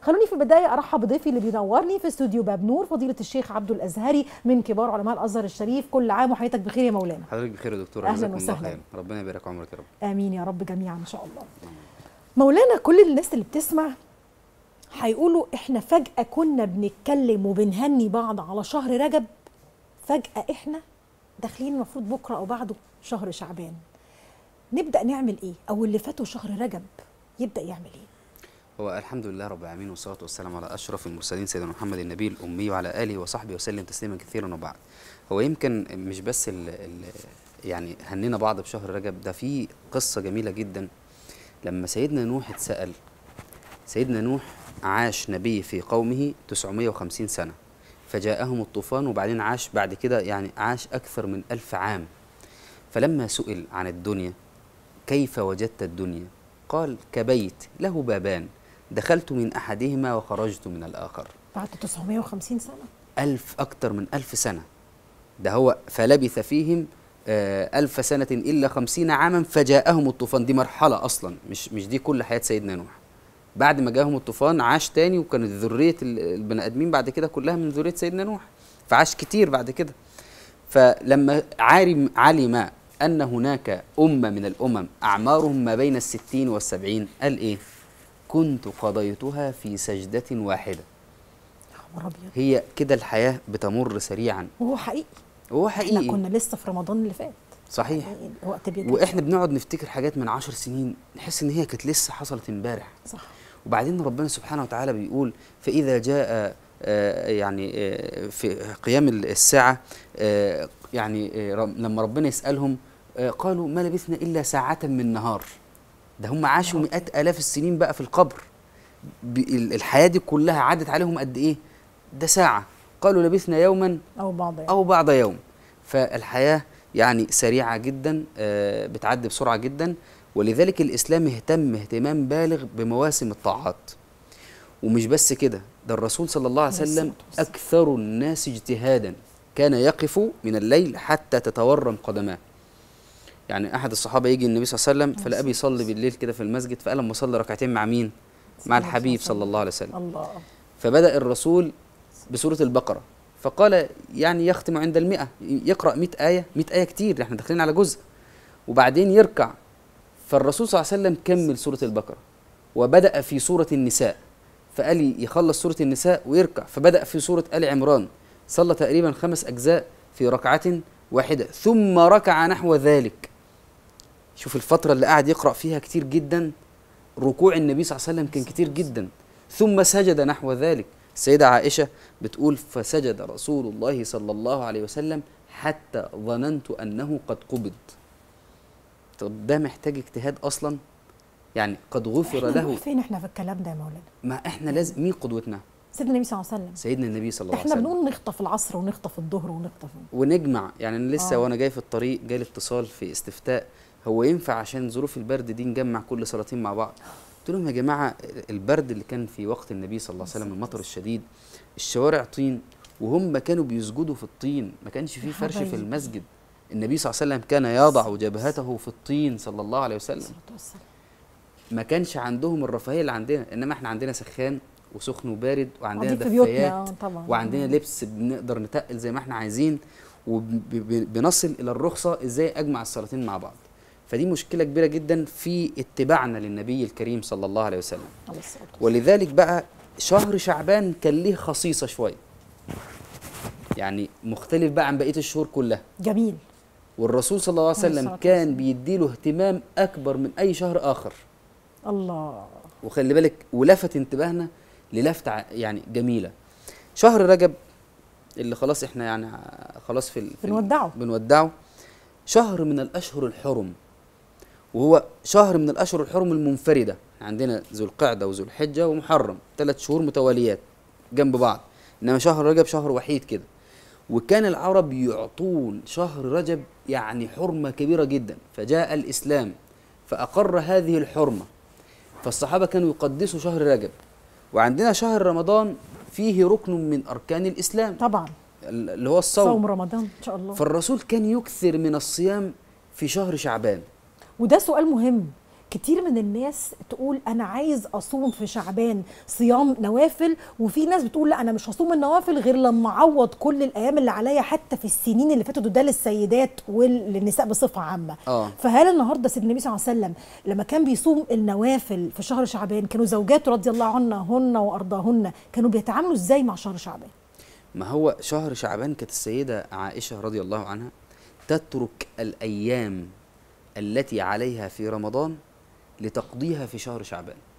خلوني في البدايه ارحب بضيفي اللي بينورني في استوديو باب نور فضيله الشيخ عبد الازهري من كبار علماء الازهر الشريف كل عام وحياتك بخير يا مولانا حضرتك بخير يا دكتور أهلاً جزاكم الله وسهلاً. خير ربنا يبارك عمرك يا رب امين يا رب جميعا ان شاء الله مولانا كل الناس اللي بتسمع هيقولوا احنا فجاه كنا بنتكلم وبنهني بعض على شهر رجب فجاه احنا داخلين المفروض بكره او بعده شهر شعبان نبدا نعمل ايه او اللي فاتوا شهر رجب يبدا يعمل ايه هو الحمد لله رب العالمين والصلاه والسلام على اشرف المرسلين سيدنا محمد النبي الامي وعلى اله وصحبه وسلم تسليما كثيرا وبعد هو يمكن مش بس ال ال يعني هنينا بعض بشهر رجب ده في قصه جميله جدا لما سيدنا نوح اتسال سيدنا نوح عاش نبي في قومه 950 سنه فجاءهم الطوفان وبعدين عاش بعد كده يعني عاش اكثر من ألف عام فلما سئل عن الدنيا كيف وجدت الدنيا قال كبيت له بابان دخلت من أحدهما وخرجت من الآخر بعد 950 سنه ألف أكثر من ألف سنة ده هو فلبث فيهم آه، ألف سنة إلا خمسين عاما فجاءهم الطوفان دي مرحلة أصلا مش مش دي كل حياة سيدنا نوح بعد ما جاءهم الطوفان عاش تاني وكانت ذرية ال- البني آدمين بعد كده كلها من ذرية سيدنا نوح فعاش كتير بعد كده فلما عالم علم أن هناك أمة من الأمم أعمارهم ما بين الستين والسبعين قال إيه كنت قضيتها في سجدة واحدة يا خبر ابيض هي كده الحياة بتمر سريعا وهو حقيقي وهو احنا حقيقي كنا لسه في رمضان اللي فات صحيح يعني الوقت بيجري واحنا بنقعد نفتكر حاجات من عشر سنين نحس ان هي كانت لسه حصلت امبارح صح وبعدين ربنا سبحانه وتعالى بيقول فاذا جاء آه، يعني آه، في قيام الساعه آه، يعني آه، رب- لما ربنا يسالهم آه، قالوا ما لبثنا الا ساعه من نهار ده هم عاشوا مئات الاف السنين بقى في القبر ب- ال- الحياه دي كلها عدت عليهم قد ايه ده ساعه قالوا لبثنا يوما او بعض يعني. أو بعض يوم فالحياة يعني سريعة جدا آه، بتعدي بسرعة جدا ولذلك الإسلام اهتم اهتمام بالغ بمواسم الطاعات ومش بس كده ده الرسول صلى الله عليه عليه وسلم الصلاة والسلام. أكثر الناس اجتهادا كان يقف من الليل حتى تتورم قدماه يعني أحد الصحابة يجي النبي صلى الله عليه وسلم فلقاه بيصلي بالليل كده في المسجد فقال لما صلي ركعتين مع مين؟ مع الحبيب صلى الله عليه وسلم الله فبدأ الرسول بسورة البقرة فقال يعني يختم عند المئة يقرأ مئة آية مئة آية كتير احنا داخلين على جزء وبعدين يركع فالرسول صلى الله عليه وسلم كمل سورة البقرة وبدأ في سورة النساء فقال يخلص سورة النساء ويركع فبدأ في سورة آل عمران صلى تقريبا خمس أجزاء في ركعة واحدة ثم ركع نحو ذلك شوف الفترة اللي قاعد يقرأ فيها كتير جدا ركوع النبي صلى الله عليه وسلم كان كتير جدا ثم سجد نحو ذلك السيدة عائشة بتقول فسجد رسول الله صلى الله عليه وسلم حتى ظننت أنه قد قبض طب ده محتاج اجتهاد أصلا يعني قد غفر احنا له نروح فين احنا في الكلام ده يا مولانا ما احنا لازم مين قدوتنا سيدنا النبي صلى الله عليه وسلم سيدنا النبي صلى الله عليه احنا وسلم بنقول نخطف العصر ونخطف الظهر ونخطف ونجمع يعني انا لسه آه. وانا جاي في الطريق جالي اتصال في استفتاء هو ينفع عشان ظروف البرد دي نجمع كل صلاتين مع بعض قلت لهم يا جماعه البرد اللي كان في وقت النبي صلى الله عليه وسلم المطر الشديد الشوارع طين وهم كانوا بيسجدوا في الطين ما كانش فيه يا فرش في حبايبي. المسجد النبي صلى الله عليه وسلم كان يضع جبهته في الطين صلى الله عليه وسلم الصلاة والسلام ما كانش عندهم الرفاهيه اللي عندنا انما احنا عندنا سخان وسخن وبارد وعندنا قاعدين في بيوتنا دفايات آه، طبعا وعندنا لبس بنقدر نتقل زي ما احنا عايزين وبنصل الى الرخصه ازاي اجمع الصلاتين مع بعض فدي مشكله كبيره جدا في اتباعنا للنبي الكريم صلى الله عليه وسلم عليه الصلاة والسلام. ولذلك بقى شهر شعبان كان ليه خصيصه شويه يعني مختلف بقى عن بقيه الشهور كلها جميل والرسول صلى الله عليه عليه وسلم الصلاة كان والسلام. بيديله اهتمام اكبر من اي شهر اخر الله وخلي بالك ولفت انتباهنا للفتة ع- يعني جميلة شهر رجب اللي خلاص احنا يعني ع- خلاص في, ال- في ال- بنودعه. بنودعه شهر من الأشهر الحرم وهو شهر من الأشهر الحرم المنفردة عندنا ذو القعدة وذو الحجة ومحرم ثلاث شهور متواليات جنب بعض إنما شهر رجب شهر وحيد كده وكان العرب يعطون شهر رجب يعني حرمة كبيرة جدا فجاء الإسلام فأقر هذه الحرمة فالصحابة كانوا يقدسوا شهر رجب وعندنا شهر رمضان فيه ركن من أركان الإسلام طبعا اللي هو الصوم صوم رمضان ان شاء الله فالرسول كان يكثر من الصيام في شهر شعبان وده سؤال مهم كتير من الناس تقول انا عايز اصوم في شعبان صيام نوافل وفي ناس بتقول لا انا مش هصوم النوافل غير لما اعوض كل الايام اللي عليا حتى في السنين اللي فاتت وده للسيدات وللنساء بصفه عامه اه فهل النهارده سيدنا النبي صلى الله عليه وسلم لما كان بيصوم النوافل في شهر شعبان كانوا زوجاته رضي الله عنهن وارضاهن كانوا بيتعاملوا ازاي مع شهر شعبان ما هو شهر شعبان كانت السيدة عائشة رضي الله عنها تترك الأيام التي عليها في رمضان لتقضيها في شهر شعبان